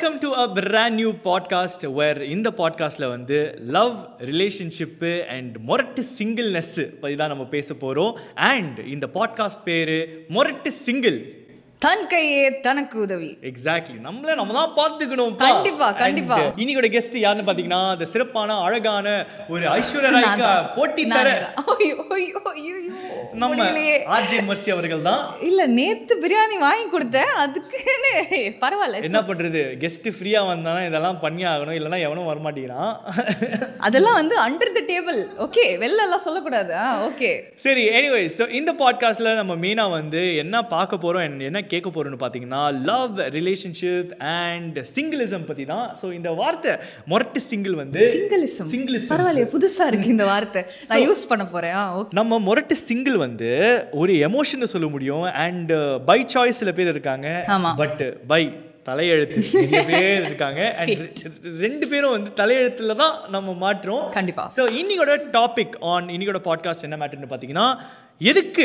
Welcome to a brand new podcast where இந்த பாட்காஸ்ட்ல வந்து லவ் ரிலேஷன்ஷிப்பு அண்ட் மொரட்டு சிங்கிள்னஸ் பற்றி தான் நம்ம பேச போகிறோம் அண்ட் இந்த பாட்காஸ்ட் பேர் மொரட்டு சிங்கிள் தன் கையே தனக்கு உதவி எக்ஸாக்ட்லி நம்மள நம்ம தான் பார்த்துக்கணும் கண்டிப்பா, கண்டிப்பா. இன்னையோட கெஸ்ட் யாருன்னு பார்த்தீங்கன்னா அந்த சிறப்பான அழகான ஒரு ஐஸ்வர்யா நான் ராய்க்கு தான். போட்டி நான் தர தான். ஐயோ, ஐயோ, ஐயோ, ஐயோ. நம்ம முடியலையே. ஆர்ஜே மர்சி அவர்கள் தான் இல்ல நேத்து பிரியாணி வாங்கி கொடுத்தேன் அதுக்குன்னு பரவாயில்ல என்ன பண்றது கெஸ்ட் ஃப்ரீயா வந்தானா இதெல்லாம் பண்ணி ஆகணும் இல்லைன்னா எவனும் வரமாட்டேங்கிறான் அதெல்லாம் வந்து அண்டர் த டேபிள் ஓகே வெளில எல்லாம் சொல்லக்கூடாது ஓகே சரி எனிவே ஸோ இந்த பாட்காஸ்ட்டில் நம்ம மெயினாக வந்து என்ன பார்க்க போகிறோம் என்ன கேட்க போகிறோம்னு பார்த்தீங்கன்னா லவ் ரிலேஷன்ஷிப் அண்ட் சிங்கிளிசம் பற்றி தான் ஸோ இந்த வார்த்தை மொரட்டு சிங்கிள் வந்து சிங்கிளிசம் சிங்கிளிசம் பரவாயில்லையே புதுசா இருக்கு இந்த வார்த்தை நான் யூஸ் பண்ண போறேன் ஓகே நம்ம மொரட்டு சிங்கிள் வந்து ஒரு எமோஷன் சொல்ல முடியும் அண்ட் பை சாய்ஸ் சில பேர் இருக்காங்க ஆமா. பட் பை தலையெழுத்து நிறைய பேர் இருக்காங்க அண்ட் ரெண்டு பேரும் வந்து தலையெழுத்துல தான் நம்ம மாற்றோம் கண்டிப்பா ஸோ இன்னைக்கோட டாபிக் ஆன் இன்னைக்கோட பாட்காஸ்ட் என்ன மேட்டர்னு பார்த்தீங்கன்னா எதுக்கு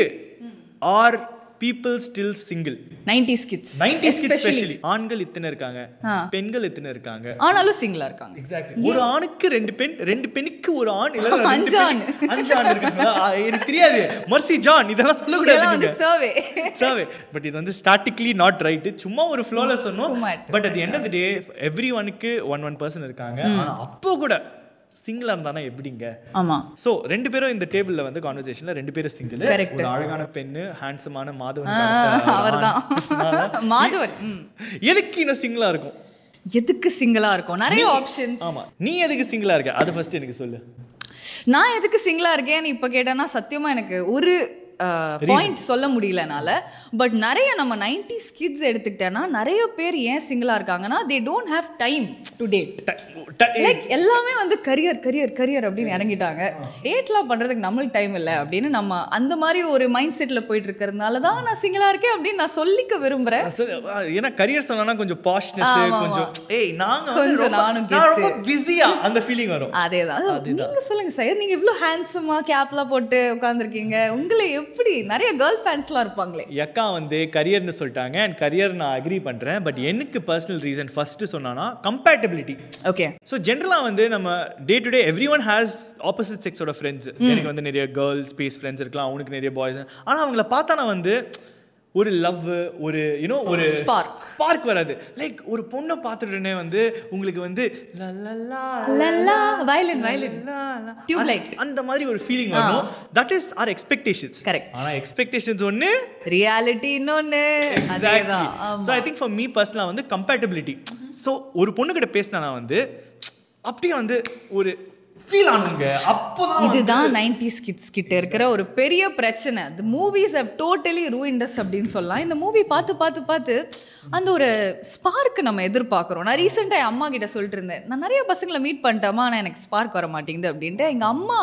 are people still single 90s kids ninety specially ஆண்கள் இத்தனை இருக்காங்க ஆ. பெண்கள் இத்தனை இருக்காங்க ஆனாலும் சிங்கிளா இருக்காங்க எக்ஸாக்ட்லி ஒரு ஆணுக்கு ரெண்டு பெண் ரெண்டு பெண்ணுக்கு ஒரு ஆண் இல்ல ரெண்டு அஞ்சு ஆண். பெண்ணுக்கு அஞ்சு ஆண் இருக்காங்களா ஆ, எனக்கு தெரியாது மர்சி ஜான் இதெல்லாம் இதெல்லாம் வந்து சொல்லக்கூடாது சர்வே சர்வே பட் இது வந்து ஸ்டாட்டிக்லி நாட் ரைட் சும்மா ஒரு ஃப்ளோல சொன்னோம் சும்மா எடுத்து but at the end of the day every ஒனுக்கு ஒன் ஒன் பர்சன் இருக்காங்க ஆனா அப்போ கூட சிங்கிளா இருந்தானா எப்படிங்க ஆமா சோ ரெண்டு பேரும் இந்த டேபிள்ல வந்து கான்வர்சேஷன்ல ரெண்டு பேரும் சிங்கிள் Correct. ஒரு அழகான பெண்ணு ஹேண்ட்ஸமான மாதவன் ஆ, character, அவர்தான் ஆண். மாதவன் ம். எதுக்கு இன்னும் சிங்கிளா இருக்கும் எதுக்கு சிங்கிளா இருக்கும் நிறைய ஆப்ஷன்ஸ் ஆமா நீ எதுக்கு சிங்கிளா இருக்க அதை ஃபர்ஸ்ட் எனக்கு சொல்லு நான் எதுக்கு சிங்கிளா இருக்கேன்னு இப்ப கேட்டேன்னா சத்தியமா எனக்கு ஒரு பாயிண்ட் சொல்ல முடியலனால பட் நிறைய நம்ம நைன்டிஸ் கிட்ஸ் எடுத்துக்கிட்டேன்னா நிறைய பேர் ஏன் சிங்கிளா இருக்காங்கன்னா they don't have time to date ட- ட- லைக் எல்லாமே வந்து கரியர் கரியர் கரியர் அப்படின்னு இறங்கிட்டாங்க டேட்லாம் பண்றதுக்கு நம்மளுக்கு டைம் இல்லை அப்படின்னு நம்ம அந்த மாதிரி ஒரு மைண்ட் செட்ல போயிட்டு இருக்கிறதுனால தான் நான் சிங்கிளா இருக்கேன் அப்படின்னு நான் சொல்லிக்க விரும்புறேன் நான் சொல்லு- ஆ, ஏன்னா கரியர் சொன்னா கொஞ்சம் பாஷ்னஸ் ஆமா, கொஞ்சம் ஏய் நாங்க வந்து கொஞ்சம் ரொம்ப- நானும் நான் ரொம்ப பிஸியா அந்த ஃபீலிங் வரும் அதேதான் நீங்க சொல்லுங்க சார் நீங்க இவ்ளோ ஹேண்ட்ஸமா கேப்லாம் போட்டு உட்காந்துருக்கீங்க உங்களை எப்படி நிறைய கேர்ள் ஃபேன்ஸ்லாம் இருப்பாங்களே எக்கா வந்து கரியர்னு சொல்லிட்டாங்க அண்ட் கரியர் நான் அக்ரி பண்றேன் பட் எனக்கு பர்சனல் ரீசன் ஃபர்ஸ்ட் சொன்னானா கம்பேட்டபிலிட்டி ஓகே ஸோ ஜென்ரலாக வந்து நம்ம day to day everyone has opposite செக்ஸோட ஃப்ரெண்ட்ஸ் எனக்கு வந்து நிறைய கேர்ள்ஸ் ஸ்பேஸ் ஃப்ரெண்ட்ஸ் இருக்கலாம் அவனுக்கு நிறைய பாய்ஸ் ஆனால் அவங்கள பார்த்தா நான் வந்து ஒரு லவ் ஒரு யூனோ ஒரு Spark. ஸ்பார்க் வராது லைக் ஒரு பொண்ணை பார்த்துட்டுனே வந்து உங்களுக்கு வந்து la la la லல்லா violin violin la la. Tubelight. அந்த- அந்த மாதிரி ஒரு ஃபீலிங் வரும் that is our expectations Correct. ஆனா எக்ஸ்பெக்டேஷன்ஸ் ஒன்று ரியாலிட்டி இன்னொன்னு அதேதான் so I think for me பர்சனலாக வந்து கம்பேட்டபிலிட்டி ஸோ ஒரு பொண்ணுகிட்ட பேசினா நான் வந்து அப்படியே வந்து ஒரு ஃபீல் ஆனுங்க அப்போதான் இதுதான் நைன்டிஸ் கிட்ஸ் கிட்ட இருக்கிற ஒரு பெரிய பிரச்சனை the movies how totally ruined us அப்படின்னு சொல்லலாம் இந்த மூவி பார்த்து பார்த்து பார்த்து அந்த ஒரு ஸ்பார்க் நம்ம எதிர்பார்க்குறோம் நான் ரீசெண்டாக என் அம்மா கிட்ட சொல்லிட்டு இருந்தேன் நான் நிறைய பசங்களை மீட் பண்ணிட்டேமா ஆனால் எனக்கு ஸ்பார்க் வர மாட்டேங்குது அப்படின்ட்டு எங்கள் அம்மா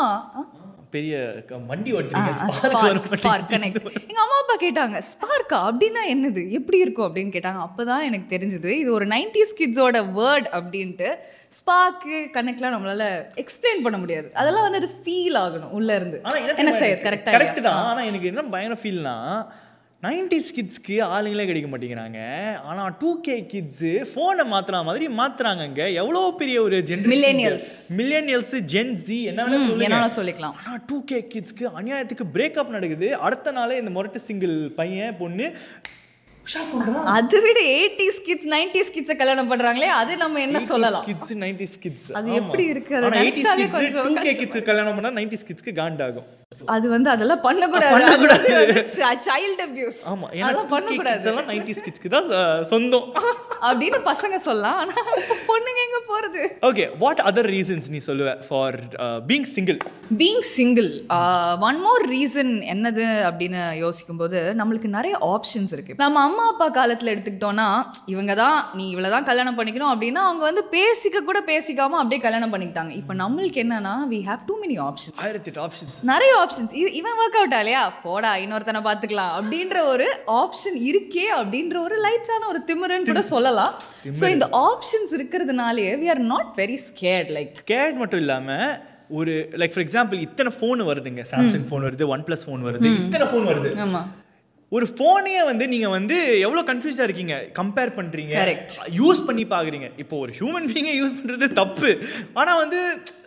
பெரிய க- வண்டி ஓட்டுறீங்க spark வர ஸ்பார்க் ஸ்பார்க் மாட்டேங்குது. கனெக்ட் எங்க அம்மா அப்பா கேட்டாங்க ஸ்பார்க்கா அப்படின்னா என்னது எப்படி இருக்கும் அப்படின்னு கேட்டாங்க அப்பதான் எனக்கு தெரிஞ்சது இது ஒரு நைன்டிஸ் கிட்ஸோட வேர்ட் அப்படின்ட்டு ஸ்பார்க்கு கனெக்ட்லாம் நம்மளால எக்ஸ்பிளைன் பண்ண முடியாது அதெல்லாம் வந்து அது ஃபீல் ஆகணும் உள்ள இருந்து ஆனா என்ன என்ன தெரியுமா செய்ய எனக்கு? கரெக்டா correct தான் ஆனா எனக்கு என்ன பயங்கர ஃபீல்னா நைன்டிஸ் கிட்ஸ்க்கு ஆளுங்களே கிடைக்க மாட்டேங்கிறாங்க ஆனா டூ கே கிட்ஸ் ஃபோனை மாத்துற மாதிரி மாத்துறாங்கங்க எவ்வளோ பெரிய ஒரு Millennials. மில்லேனியல்ஸ் ஜென் ஜி என்ன வேணா சொல்லுங்க என்னால சொல்லிக்கலாம் ஆனா டூ கே கிட்ஸ்க்கு அநியாயத்துக்கு பிரேக்கப் நடக்குது அடுத்த நாளே இந்த முரட்டு சிங்கிள் பையன் பொண்ணு உஷார் பண்றான் அதை விட எயிட்டிஸ் கிட்ஸ் நைன்டிஸ் கிட்ஸை கல்யாணம் பண்றாங்களே அது நம்ம என்ன சொல்லலாம் கிட்ஸ் நைன்டிஸ் கிட்ஸ் அது எப்படி இருக்கு? அதை நினைச்சாலே கொஞ்சம் டூ கே கிட்ஸ் கல்யாணம் பண்ணா நைன்டிஸ் கிட்ஸ்க்கு காண்டாகும் அது வந்து அதெல்லாம் பண்ணக்கூடாது பண்ணக்கூடாது. சைல்ட் அபியூஸ் ஆமா ஏன்னா அதெல்லாம் பண்ணக்கூடாது எல்லாம் நைன்டிஸ் கிட்ஸ்க்கு தான் சொ- சொந்தம் அப்படின்னு பசங்க சொல்லலாம் ஆனா பொண்ணுங்க எங்க போறது ஓகே வாட் அதர் ரீசன்ஸ் நீ சொல்லுவ for being single being single one more reason என்னது அப்படின்னு யோசிக்கும்போது நம்மளுக்கு நிறைய ஆப்ஷன்ஸ் இருக்கு நம்ம அம்மா அப்பா காலத்துல எடுத்துக்கிட்டோம்னா இவங்க தான் நீ இவ்வளோ தான் கல்யாணம் பண்ணிக்கணும் அப்படின்னா அவங்க வந்து பேசிக்க கூட பேசிக்காம அப்படியே கல்யாணம் பண்ணிக்கிட்டாங்க இப்போ நம்மளுக்கு என்னன்னா we have too many option ஆயிரத்தி எட்டு ஆப்ஷன்ஸ் நிறைய ஆப்ஷன்ஸ் இவன் ஒர்க் அவுட் ஆலையா போடா இன்னொருத்தனை பார்த்துக்கலாம் அப்படின்ற ஒரு ஆப்ஷன் இருக்கே அப்படின்ற ஒரு லைட்டான ஒரு திமிரன்னு கூட சொல்லலாம் ஸோ இந்த ஆப்ஷன்ஸ் இருக்கிறதுனாலே we are not very scared like scared மட்டும் இல்லாம ஒரு லைக் ஃபார் எக்ஸாம்பிள் இத்தனை ஃபோன் வருதுங்க சாம்சங் ஃபோன் வருது ஒன் பிளஸ் ஃபோன் வருது இத்தனை ஃபோன் வருது ஆமா ஒரு ஃபோனையே வந்து நீங்க வந்து எவ்வளவு கன்ஃபியூஸா இருக்கீங்க கம்பேர் பண்றீங்க Correct. யூஸ் பண்ணி பாக்குறீங்க இப்போ ஒரு ஹியூமன் பீயிங்கை யூஸ் பண்றது தப்பு ஆனா வந்து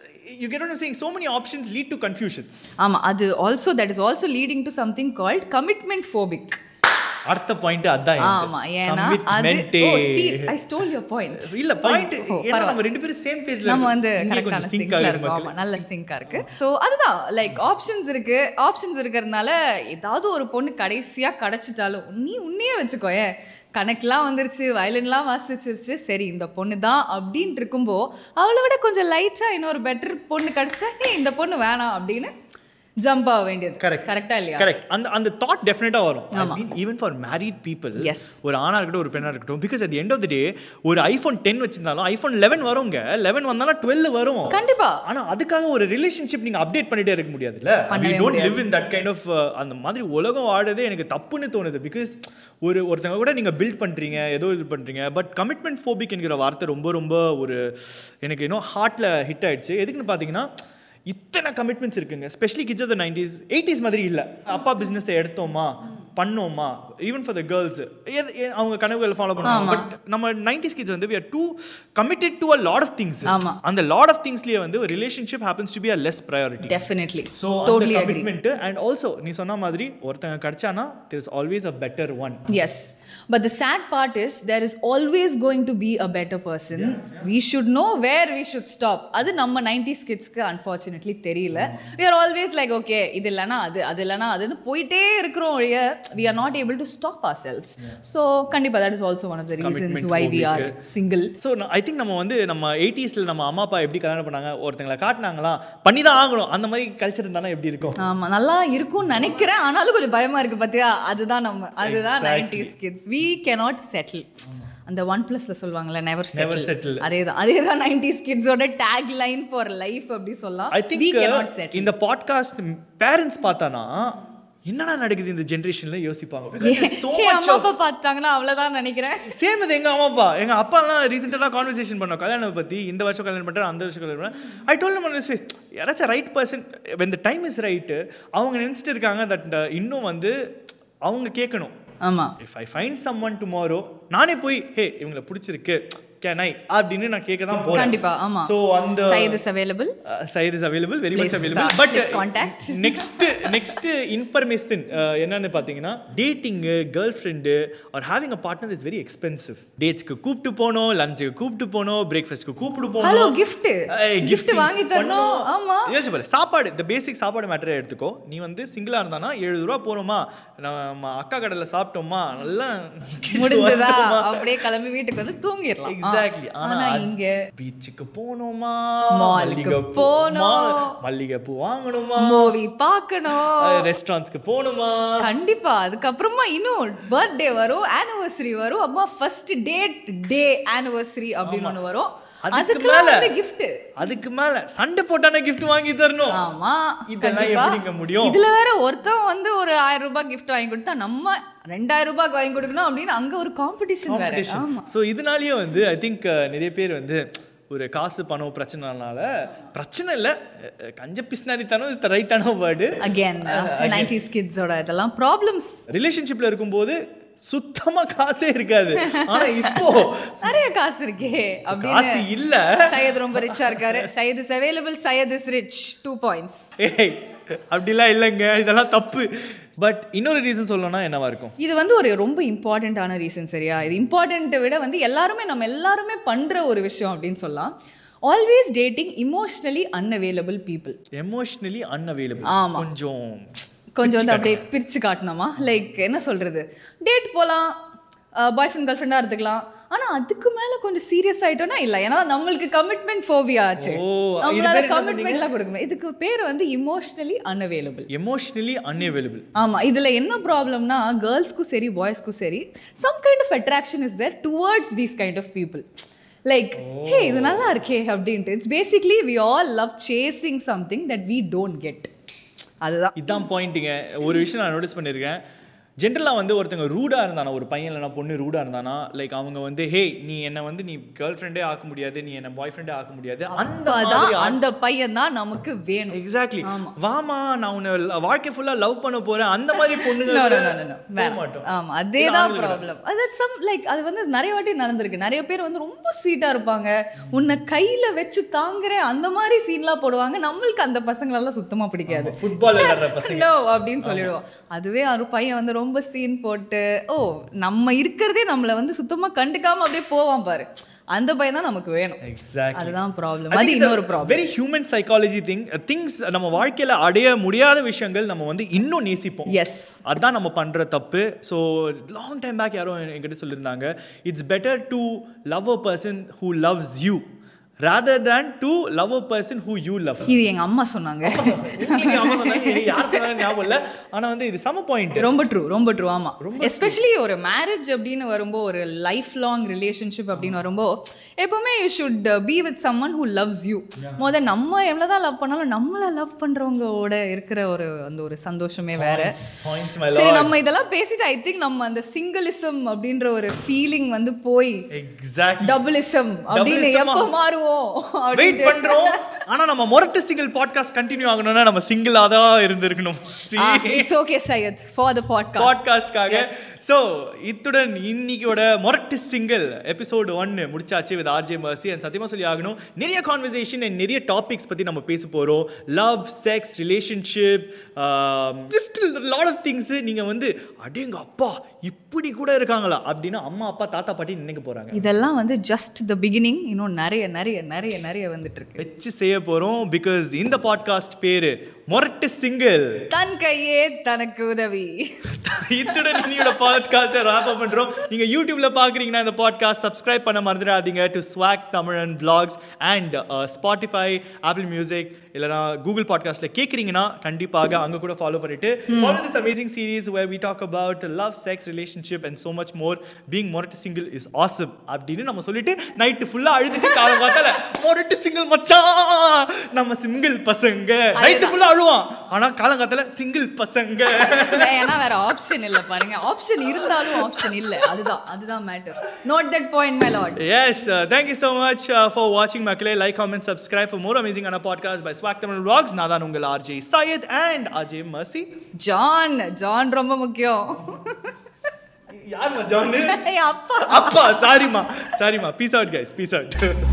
you get on saying so many options lead to confusions ஆமா அது also that is also leading to something called commitment phobic அடுத்த பாயிண்ட் அதான் எனக்கு. ஆமா ஏன்னா அது Commitment-ஏ. Oh steal I stole your point இல்ல பாயிண்ட் ஓ, ஏன்னா நம்ம ரெண்டு பேரும் சேம் பேஜ்ல நம்ம வந்து கரெக்டான சிங்க்ல இருக்கோம் ஆமா நல்ல சிங்கா இருக்கு ஸோ அதுதான் லைக் ஆப்ஷன்ஸ் இருக்கு ஆப்ஷன்ஸ் இருக்கிறதுனால ஏதாவது ஒரு பொண்ணு கடைசியா கிடைச்சிட்டாலும் நீ உன்னையே வச்சுக்கோயே கணக்கெலாம் வந்துருச்சு வயலின்லாம் வாசிச்சிருச்சு சரி இந்த பொண்ணு தான் அப்படின்ட்டு இருக்கும்போ அவளை விட கொஞ்சம் லைட்டா இன்னொரு பெட்டர் பொண்ணு கிடைச்சா ஏ இந்த பொண்ணு வேணாம் அப்படின்னு ஜம்ப் ஆக வேண்டியது Correct. கரெக்டா இல்லையா கரெக்ட் அந்த அந்த தாட் டெஃபினட்டா வரும் even for married people Yes. ஒரு ஆணா இருக்கட்டும் ஒரு பெண்ணா இருக்கட்டும் because at the end of the day ஒரு ஐஃபோன் டென் வச்சிருந்தாலும் ஐஃபோன் லெவன் வருங்க லெவன் வந்தாலும் டுவெல் வரும் கண்டிப்பா ஆனா அதுக்காக ஒரு ரிலேஷன்ஷிப் நீங்க அப்டேட் பண்ணிட்டே இருக்க முடியாதுல்ல பண்ணவே we don't live in that kind of uh, அந்த மாதிரி உலகம் ஆடுறதே எனக்கு தப்புன்னு தோணுது பிகாஸ் ஒரு ஒருத்தங்க கூட நீங்க பில்ட் பண்றீங்க ஏதோ இது பண்றீங்க பட் கமிட்மெண்ட் ஃபோபிக் என்கிற வார்த்தை ரொம்ப ரொம்ப ஒரு எனக்கு இன்னும் ஹார்ட்ல ஹிட் ஆயிடுச்சு எதுக்குன்னு பாத்தீங்கன்னா இத்தனை கமிட்மெண்ட்ஸ் இருக்குங்க especially kids of the nineties eighties மாதிரி இல்லை அப்பா பிஸ்னஸை எடுத்தோமா பண்ணோமா ஈவன் ஃபார் த கேர்ள்ஸ் அவங்க கனவுகள் ஃபாலோ பண்ணுவாங்க பட் நம்ம நைன்டிஸ் கிட்ஸ் வந்து we are too committed to a lot of things ஆமா. அந்த லாட் ஆஃப் திங்ஸ்லயே வந்து ஒரு relationship happens to be a less priority definitely so totally அந்த அக்ரி கமிட்மெண்ட் அண்ட் ஆல்சோ நீ சொன்ன மாதிரி ஒருத்தங்க கிடைச்சானா there is always a better one Yes. But the sad part is there is always going to be a better person. We should know where we should stop. அது நம்ம 90s கிட்ஸ்க்கு unfortunately தெரியல we are always like okay இது இல்லைனா அது அது இல்லைனா அதுன்னு போயிட்டே இருக்கிறோம் ஒழிய we are not able to stop ourselves. So கண்டிப்பா that is also one of the reasons Commitment why we are phobic. single. So I think நம்ம வந்து நம்ம எயிட்டிஸில் நம்ம அம்மா அப்பா எப்படி கல்யாணம் பண்ணாங்க ஒருத்தங்களை காட்டினாங்களா பண்ணி தான் ஆகணும் அந்த மாதிரி கல்ச்சர் இருந்தாலும் எப்படி இருக்கும் ஆமா நல்லா இருக்கும்னு நினைக்கிறேன் ஆனாலும் கொஞ்சம் பயமா இருக்கு பாத்தியா அதுதான் நம்ம அதுதான் Exactly. 90s kids we cannot settle அந்த ஒன் பிளஸ்ல சொல்லுவாங்கல்ல நெவர் Never செட்டில் settle. அதேதான் அதேதான் 90s கிட்ஸோட டேக் லைன் ஃபார் லைஃப் அப்படி சொல்லலாம் I we think cannot settle இந்த பாட்காஸ்ட் பேரண்ட்ஸ் பார்த்தானா என்னடா நடக்குது இந்த ஜென்ரேஷன்ல யோசிப்பாங்க சோ ஏன் மச் அம்மா அப்பா பார்த்தாங்கன்னா அவ்வளவுதான் நினைக்கிறேன் சேம் இது எங்க அம்மா அப்பா எங்க அப்பாலாம் ரீசெண்டாக தான் கான்வர்சேஷன் பண்ணோம் கல்யாணம் பத்தி இந்த வருஷம் கல்யாணம் பண்றேன் அந்த வருஷம் கல்யாணம் பண்றேன் ஐ டோல் நம்ம ஃபேஸ் யாராச்சும் right person when the time is right அவங்க நினைச்சிட்டு இருக்காங்க தட் இன்னும் வந்து அவங்க கேட்கணும் ஆமா if I find someone tomorrow நானே போய் ஹே இவங்களை பிடிச்சிருக்கு கேன் ஐ அப்படின்னு நான் கேட்க தான் போறேன் கண்டிப்பா ஆமா ஸோ அந்த Syed is available Syed is available very much Please, available uh, but please contact. Next next information என்னன்னு பார்த்தீங்கன்னா டேட்டிங்கு girl friend or having a partner is very expensive டேட்ஸ்க்கு கூப்பிட்டு போகணும் லஞ்சுக்கு கூப்பிட்டு போகணும் பிரேக்ஃபாஸ்ட்க்கு கூப்பிட்டு ஹலோ போகணும் கிஃப்ட் கிஃப்ட் வாங்கி தரணும் ஆமா யோசிச்சு பாரு சாப்பாடு இந்த பேசிக் சாப்பாடு மேட்டரை எடுத்துக்கோ நீ வந்து சிங்கிளா இருந்தானா எழுபது ரூபா போறோமா நம்ம அக்கா கடையில் சாப்பிட்டோமா நல்லா முடிஞ்சதா அப்படியே கிளம்பி வீட்டுக்கு வந்து தூங்கிடலாம் ஆ. எக்ஸாக்ட்லி ஆனா ஆனா இங்க பீச்சுக்கு போகணுமா மாலுக்கு மல்லிகைப்பூ- போகணும். மா- மல்லிகைப்பூ வாங்கணுமா மூவி பார்க்கணும் ரெஸ்டாரண்ட்ஸ்க்கு போகணுமா கண்டிப்பா அதுக்கப்புறமா இன்னும் பர்த்டே வரும் ஆனிவர்சரி வரும் அம்மா ஃபர்ஸ்ட் டேட் டே ஆனிவர்சரி அப்படின்னு ஒண்ணு வரும் அதுக்கு அதுக்கெல்லாம் மேல வந்து gift அதுக்கு மேல சண்டை போட்டான gift வாங்கி தரணும் ஆமா இதெல்லாம் கண்டிப்பா. எப்படிங்க முடியும்? இதுல வேற ஒருத்தன் வந்து ஒரு ஆயிரம் ரூபாய் gift வாங்கி கொடுத்தா நம்ம ரெண்டாயிரம் ரூபாய்க்கு வாங்கி கொடுக்கணும் அப்படின்னு அங்க ஒரு காம்படிஷன் வேற ஆமா ஸோ இதனாலயே வந்து ஐ திங்க் நிறைய பேர் வந்து ஒரு காசு பணம் பிரச்சனைனால பிரச்சனை இல்லை கஞ்ச பிஸ்னாரித்தனம் இஸ் த ரைட்டான வேர்டு அகேன் நைன்டிஸ் கிட்ஸோட இதெல்லாம் ப்ராப்ளம்ஸ் ரிலேஷன்ஷிப்ல இருக்கும்போது சுத்தமா காசே இருக்காது ஆனா இப்போ நிறைய காசு இருக்கே காசு அப்படின்னு இல்ல சையத் ரொம்ப ரிச்சா இருக்காரு Syed is available Syed is rich two points ஏய் அப்படிலாம் இல்லைங்க இதெல்லாம் தப்பு பட் இன்னொரு ரீசன் சொல்லணும்னா என்னவா இருக்கும் இது வந்து ஒரு ரொம்ப இம்பார்ட்டண்ட்டான ரீசன் சரியா இது இம்பார்ட்டண்ட்டை விட வந்து எல்லாருமே நம்ம எல்லாருமே பண்ற ஒரு விஷயம் அப்படின்னு சொல்லலாம் always dating emotionally unavailable people emotionally unavailable ஆமா. கொஞ்சம் கொஞ்சம் வந்து அப்படியே பிரிச்சு காட்டணுமா லைக் என்ன சொல்றது டேட் போகலாம் பாய் ஃப்ரெண்ட் கேர்ள் ஃப்ரெண்டாக இருந்துக்கலாம் ஆனா அதுக்கு மேல கொஞ்சம் சீரியஸ் ஆயிட்டோம்னா இல்ல ஏன்னா நம்மளுக்கு கமிட்மெண்ட் ஃபோபியா ஆச்சு ஓ, இது நம்மளால பேர் என்ன கமிட்மெண்ட்லாம் கொடுக்க முடியாது இதுக்கு பேர் வந்து இமோஷ்னலி அன்அவைலபிள் எமோஷனலி அன்அவைலபிள் ஆமா இதுல என்ன ப்ராப்ளம்னா கேர்ள்ஸ்க்கும் சரி பாய்ஸ்க்கும் சரி some kind of attraction is there towards these kind of people like hey இது நல்லா இருக்கே அப்படின்ட்டு it's basically we all love chasing something that we don't get அதுதான் இதான் பாயிண்ட்டுங்க ஒரு விஷயம் நான் நோட்டீஸ் பண்ணியிருக்கேன் ஜென்ரலாக வந்து ஒருத்தங்க ரூடாக இருந்தானா ஒரு பையன் இல்லைனா பொண்ணு ரூடாக இருந்தானா லைக் அவங்க வந்து ஹே நீ என்னை வந்து நீ கேர்ள் ஃப்ரெண்டே ஆக்க முடியாது நீ என்ன பாய் ஃப்ரெண்டே ஆக்க முடியாது அந்த அதான் அந்த பையன் தான் நமக்கு வேணும் எக்ஸாக்ட்லி ஆமா. வாமா நான் உன்னை ல- வாழ்க்கை ஃபுல்லா லவ் பண்ண போறேன் அந்த மாதிரி பொண்ணுங்க No, no, கூட no, no, no. போக வேணாம். மாட்டோம் ஆமா அதேதான் ப்ராப்ளம் அது சம் லைக் அது வந்து நிறைய வாட்டி நடந்திருக்கு நிறைய பேர் வந்து ரொம்ப ஸ்வீட்டா இருப்பாங்க உன்னை கையில வச்சு தாங்குறேன் அந்த மாதிரி சீன்லாம் போடுவாங்க நம்மளுக்கு அந்த பசங்களெல்லாம் சுத்தமா பிடிக்காது ஃபுட்பால் விளையாடுற பசங்க No அப்படின்னு சொல்லிடுவோம் அதுவே ஒரு பையன் வந்து ரொம்ப சீன் போட்டு ஓ நம்ம இருக்கிறதே நம்மள வந்து சுத்தமா கண்டுக்காம அப்படியே போவான் பாரு அந்த பையன் தான் நமக்கு வேணும் எக்ஸாக்ட்லி அதுதான் ப்ராப்ளம் அது இன்னொரு problem very human psychology thing things நம்ம வாழ்க்கையில அடைய முடியாத விஷயங்கள் நம்ம வந்து இன்னும் நேசிப்போம் எஸ் அதான் நம்ம பண்ற தப்பு ஸோ லாங் டைம் பேக் யாரோ என்கிட்ட சொல்லியிருந்தாங்க it's better to love a person who loves you rather than to love a person who you love இது எங்க அம்மா சொன்னாங்க உங்களுக்கு அம்மா சொன்னாங்க, எனக்கு யார் சொன்னாங்க ஞாபகம் இல்லை ஆனா வந்து இது சம பாயிண்ட் ரொம்ப ட்ரூ ரொம்ப ட்ரூ ஆமா எஸ்பெஷலி ஒரு மேரேஜ் அப்படின்னு வரும்போ ஒரு லைஃப் லாங் ரிலேஷன்ஷிப் அப்படின்னு வரும்போ எப்பவுமே you should be with someone who loves you முத நம்ம எவ்வளவுதான் லவ் பண்ணாலும் நம்மள லவ் பண்றவங்களோட இருக்கிற ஒரு அந்த ஒரு சந்தோஷமே வேற பாயிண்ட்ஸ் மை சரி நம்ம இதெல்லாம் பேசிட்டு ஐ திங்க் நம்ம அந்த சிங்கிளிசம் அப்படின்ற ஒரு ஃபீலிங் வந்து போய் எக்ஸாக்ட்லி டபுளிசம் அப்படின்னு Doubleism-ஆ? எப்போ மாறுவோம் வெயிட் பண்றோம் ஆனா நம்ம மொரட்டு சிங்கிள் பாட்காஸ்ட் கண்டினியூ ஆகணும்னா நம்ம சிங்கிளா தான் இருந்திருக்கணும் it's okay Syed for the podcast பாட்காஸ்ட்காக ஸோ இத்துடன் இன்னைக்கோட மொரட்டு சிங்கிள் எபிசோடு ஒன்னு முடிச்சாச்சு வித் ஆர்ஜே மர்சி அண்ட் சத்தியமா சொல்லி ஆகணும் நிறைய கான்வர்சேஷன் அண்ட் நிறைய டாபிக்ஸ் பத்தி நம்ம பேச போறோம் love sex relationship just lot of things நீங்க வந்து அடேங்க அப்பா இப்படி கூட இருக்காங்களா அப்படின்னு அம்மா அப்பா தாத்தா பாட்டி நினைக்க போறாங்க இதெல்லாம் வந்து ஜஸ்ட் த பிகினிங் இன்னும் நிறைய நிறைய நிறைய நிறைய வந்துட்டு இருக்கு வச்சு செய்ய போறோம் பிகாஸ் இந்த பாட்காஸ்ட் பேரு மொரட்டு சிங்கிள் தன் கையே தனக்கு உதவி இத்துடன் இன்னையோட பாட்காஸ்ட்டை ராப் அப் பண்றோம் நீங்க யூடியூப்ல பாக்குறீங்கன்னா இந்த பாட்காஸ்ட் சப்ஸ்கிரைப் பண்ண மறந்துடாதீங்க to swag Tamilan vlogs and Spotify Apple Music இல்லைனா கூகுள் பாட்காஸ்ட்ல கேட்குறீங்கன்னா கண்டிப்பாக அங்க கூட ஃபாலோ பண்ணிட்டு follow this amazing series where we talk about love sex relationship and so much more being மொரட்டு சிங்கிள் இஸ் awesome அப்படின்னு நம்ம சொல்லிட்டு நைட்டு ஃபுல்லா அழுதுட்டு காலம் பார்த்தால மொரட்டு சிங்கிள் மச்சான் நம்ம சிங்கிள் பசங்க நைட்டு ஃபுல்லா அழுவான் ஆனா காலங்காத்தால சிங்கிள் பசங்க ஏன்னா வேற ஆப்ஷன் இல்ல பாருங்க ஆப்ஷன் இருந்தாலும் ஆப்ஷன் இல்ல அதுதான் அதுதான் matter note that point my lord Yes, uh, thank you so much uh, for watching Makale. Like, comment, subscribe for more amazing Anna podcast by Swag Tamil Vlogs. நாதான் உங்கள் RJ Syed and RJ Mercy. John John ரொம்ப முக்கியம் யாருமா John ஏய், அப்பா அப்பா சாரிமா சாரிமா peace out guys peace out